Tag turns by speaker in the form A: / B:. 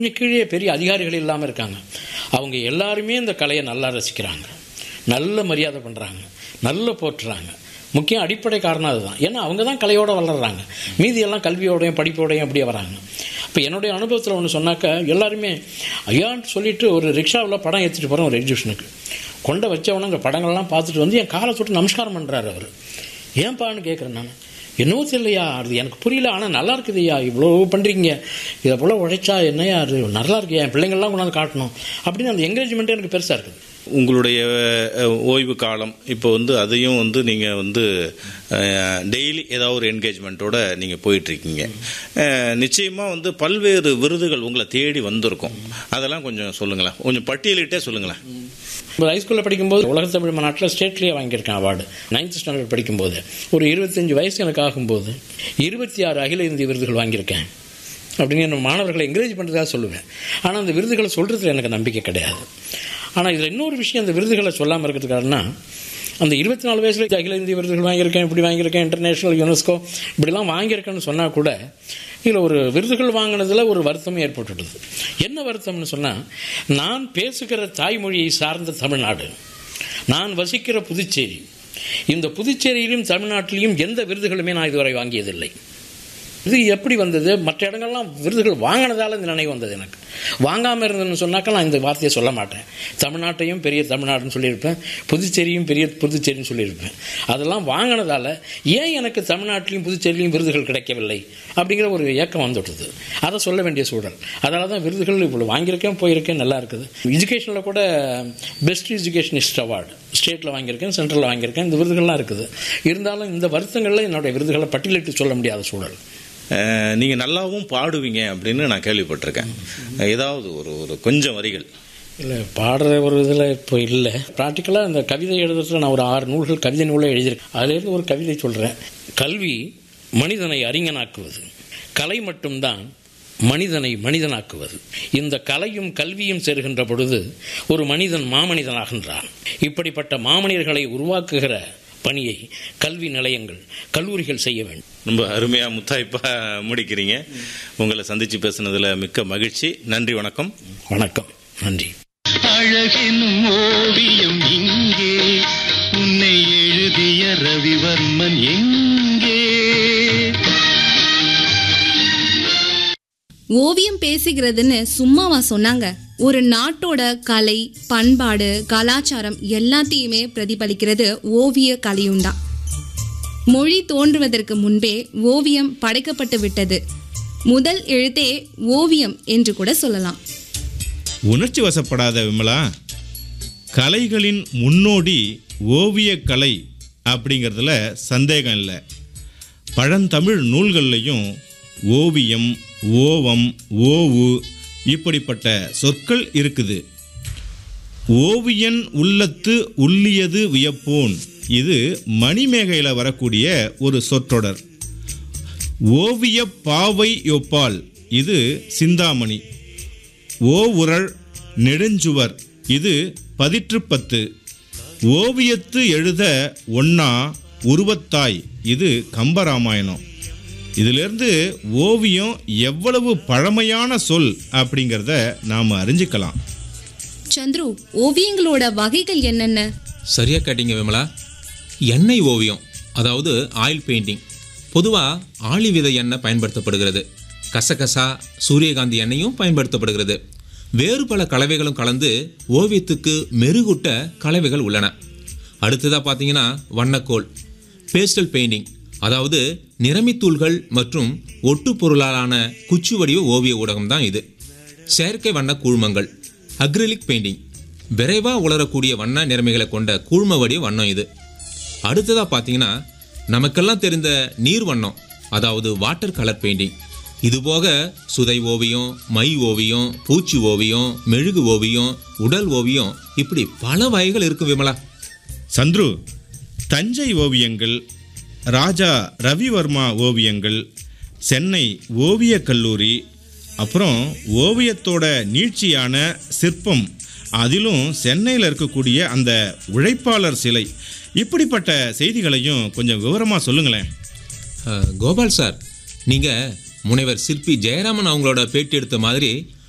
A: இன்னும் கீழே பெரிய அதிகாரிகள் இல்லாமல் இருக்காங்க அவங்க எல்லாருமே இந்த கலையை நல்லா ரசிக்கிறாங்க நல்ல மரியாதை பண்ணுறாங்க நல்ல போற்றுறாங்க முக்கியம் அடிப்படை காரணம் அதுதான் ஏன்னா அவங்க தான் கலையோடு வளர்கிறாங்க மீதி எல்லாம் கல்வியோடையும் படிப்போடையும் அப்படியே வராங்க இப்போ என்னுடைய அனுபவத்தில் ஒன்று சொன்னாக்கா எல்லாருமே ஐயான்னு சொல்லிட்டு ஒரு ரிக்ஷாவில் படம் ஏற்றிட்டு போகிறோம் ஒரு எக்ஸிபிஷனுக்கு கொண்ட வச்சவன அந்த படங்கள்லாம் பார்த்துட்டு வந்து என் காலை தொட்டு நமஸ்காரம் பண்ணுறாரு அவர் ஏன்ப்பான்னு கேட்குறேன் நான் என்னவோ தெரியலையா அது எனக்கு புரியல ஆனால் நல்லா இருக்குதுய்யா இவ்வளோ பண்ணுறீங்க இதை போல் உழைச்சா என்னையா அது நல்லா இருக்குயா என் பிள்ளைங்கள்லாம் கொண்டாந்து காட்டணும் அப்படின்னு அந்த என்கரேஜ்மெண்ட்டே எனக்கு பெருசாக இருக்குது
B: உங்களுடைய அஹ், ஓய்வு காலம் இப்போ வந்து அதையும் வந்து நீங்கள் வந்து டெய்லி ஏதாவது ஒரு என்கேஜ்மெண்ட்டோட நீங்கள் போயிட்டுருக்கீங்க நிச்சயமாக வந்து பல்வேறு விருதுகள் உங்களை தேடி வந்திருக்கும் அதெல்லாம் கொஞ்சம் சொல்லுங்களேன் கொஞ்சம் பட்டியலிட்டே சொல்லுங்களேன்
A: இப்போ ஹைஸ்கூலில் படிக்கும்போது உலக தமிழ் மாநாட்டில் ஸ்டேட்லேயே வாங்கியிருக்கேன் அவார்டு நைன்த் ஸ்டாண்டர்ட் படிக்கும்போது ஒரு இருபத்தஞ்சி வயசு எனக்கு ஆகும்போது இருபத்தி ஆறு அகில இந்திய விருதுகள் வாங்கியிருக்கேன் அப்படின்னு என் மாணவர்களை என்கரேஜ் பண்ணுறதா சொல்லுவேன் ஆனால் அந்த விருதுகளை சொல்கிறதுல எனக்கு நம்பிக்கை கிடையாது ஆனால் இதில் இன்னொரு விஷயம் அந்த விருதுகளை சொல்லாமல் இருக்கிறதுக்காகனா அந்த இருபத்தி நாலு வயசில் அகில இந்திய விருதுகள் வாங்கியிருக்கேன் இப்படி வாங்கியிருக்கேன் இன்டர்நேஷ்னல் யுனெஸ்கோ இப்படிலாம் வாங்கியிருக்கேன்னு சொன்னால் கூட இதில் ஒரு விருதுகள் வாங்கினதில் ஒரு வருத்தம் ஏற்பட்டுடுது என்ன வருத்தம்னு சொன்னால் நான் பேசுகிற தாய்மொழியை சார்ந்த தமிழ்நாடு நான் வசிக்கிற புதுச்சேரி இந்த புதுச்சேரியிலும் தமிழ்நாட்டிலையும் எந்த விருதுகளுமே நான் இதுவரை வாங்கியதில்லை இது எப்படி வந்தது மற்ற இடங்கள்லாம் விருதுகள் வாங்கினதால இந்த நினைவு வந்தது எனக்கு வாங்காமல் இருந்ததுன்னு சொன்னாக்கா நான் இந்த வார்த்தையை சொல்ல மாட்டேன் தமிழ்நாட்டையும் பெரிய தமிழ்நாடுன்னு சொல்லியிருப்பேன் புதுச்சேரியும் பெரிய புதுச்சேரின்னு சொல்லியிருப்பேன் அதெல்லாம் வாங்கினதால ஏன் எனக்கு தமிழ்நாட்டிலையும் புதுச்சேரியிலையும் விருதுகள் கிடைக்கவில்லை அப்படிங்கிற ஒரு ஏக்கம் வந்துவிட்டது அதை சொல்ல வேண்டிய சூழல் அதனால தான் விருதுகள் இவ்வளோ வாங்கியிருக்கேன் போயிருக்கேன் நல்லா இருக்குது எஜுகேஷனில் கூட பெஸ்ட் எஜுகேஷனிஸ்ட் அவார்டு ஸ்டேட்டில் வாங்கியிருக்கேன் சென்ட்ரலில் வாங்கியிருக்கேன் இந்த விருதுகள்லாம் இருக்குது இருந்தாலும் இந்த வருத்தங்களில் என்னுடைய விருதுகளை பட்டியலிட்டு சொல்ல முடியாத சூழல்
B: அஹ், நீங்க நல்லாவும் பாடுவீங்க அப்படின்னு நான் கேள்விப்பட்டிருக்கேன் ஏதாவது ஒரு ஒரு கொஞ்சம் வரிகள்
A: இல்லை பாடுற ஒரு இதில் இப்போ இல்லை ப்ராக்டிக்கலாக இந்த கவிதை எழுதுறதுல நான் ஒரு ஆறு நூல்கள் கவிதை நூலை எழுதியிருக்கேன் அதுலேருந்து ஒரு கவிதை சொல்கிறேன் கல்வி மனிதனை அறிஞனாக்குவது கலை மட்டும்தான் மனிதனை மனிதனாக்குவது இந்த கலையும் கல்வியும் சேர்கின்ற பொழுது ஒரு மனிதன் மாமனிதனாகின்றான் இப்படிப்பட்ட மாமனிதர்களை உருவாக்குகிற பணியை கல்வி நிலையங்கள் கல்லூரிகள் செய்ய வேண்டும்
B: ரொம்ப அருமையா முத்தாய்ப்பா முடிக்கிறீங்க உங்களை சந்திச்சு பேசுனதுல மிக்க மகிழ்ச்சி நன்றி வணக்கம்
A: வணக்கம் நன்றி
C: அழகெனும் ஓவியம் இங்கே உன்னை எழுதிய ரவிவர்மன் எங்கே
D: ஓவியம் பேசுகிறதுன்னு சும்மாவா சொன்னாங்க ஒரு நாட்டோட கலை பண்பாடு கலாச்சாரம் எல்லாத்தையுமே பிரதிபலிக்கிறது ஓவிய கலையும் தான் மொழி தோன்றுவதற்கு முன்பே ஓவியம் படைக்கப்பட்டு விட்டது முதல் எழுத்தே ஓவியம் என்று கூட சொல்லலாம்
E: உணர்ச்சி வசப்படாத விமலா கலைகளின் முன்னோடி ஓவியக் கலை அப்படிங்கிறதுல சந்தேகம் இல்லை பழந்தமிழ் நூல்கள்லையும் ஓவியம் ஓவம் ஓவு இப்படிப்பட்ட சொற்கள் இருக்குது ஓவியன் உள்ளத்து உள்ளியது வியப்போன் இது மணிமேகையில் வரக்கூடிய ஒரு சொற்றொடர் ஓவிய பாவை யொப்பால் இது சிந்தாமணி ஓ உரள் நெடுஞ்சுவர் இது பதிற்றுப்பத்து ஓவியத்து எழுத ஒன்னா உருவத்தாய் இது கம்பராமாயணம் இதிலிருந்து ஓவியம் எவ்வளவு பழமையான சொல் அப்படிங்கிறத நாம் அறிஞ்சுக்கலாம்
D: சந்துரு ஓவியங்களோட வகைகள் என்னென்ன
F: சரியா கேட்டீங்க விமலா எண்ணெய் ஓவியம் அதாவது ஆயில் பெயிண்டிங் பொதுவாக ஆளி விதை எண்ணெய் பயன்படுத்தப்படுகிறது கசகசா சூரியகாந்தி எண்ணெயும் பயன்படுத்தப்படுகிறது வேறு பல கலவைகளும் கலந்து ஓவியத்துக்கு மெருகூட்ட கலவைகள் உள்ளன அடுத்ததாக பார்த்தீங்கன்னா வண்ணக்கோல் பேஸ்டல் பெயிண்டிங் அதாவது நிறமித்தூள்கள் மற்றும் ஒட்டு பொருளாலான குச்சி வடிவ ஓவிய ஊடகம் தான் இது செயற்கை வண்ண கூழ்மங்கள் அக்ரிலிக் பெயிண்டிங் விரைவாக உலரக்கூடிய வண்ண நிறமைகளை கொண்ட கூழ்ம வடிவ வண்ணம் இது அடுத்ததாக பார்த்தீங்கன்னா நமக்கெல்லாம் தெரிந்த நீர் வண்ணம் அதாவது வாட்டர் கலர் பெயிண்டிங் இதுபோக சுதை ஓவியம் மை ஓவியம் பூச்சி ஓவியம் மெழுகு ஓவியம் உடல் ஓவியம் இப்படி பல வகைகள் இருக்கு விமலா
E: சந்துரு தஞ்சை ஓவியங்கள் ராஜா ரவிவர்மா ஓவியங்கள் சென்னை ஓவியக் கல்லூரி அப்புறம் ஓவியத்தோட நீட்சியான சிற்பம் அதிலும் சென்னையில் இருக்கக்கூடிய அந்த உழைப்பாளர் சிலை இப்படிப்பட்ட செய்திகளையும் கொஞ்சம் விவரமாக சொல்லுங்களேன்
F: அஹ், கோபால் சார் நீங்கள் முனைவர் சிற்பி ஜெயராமன் அவங்களோட பேட்டி எடுத்த மாதிரி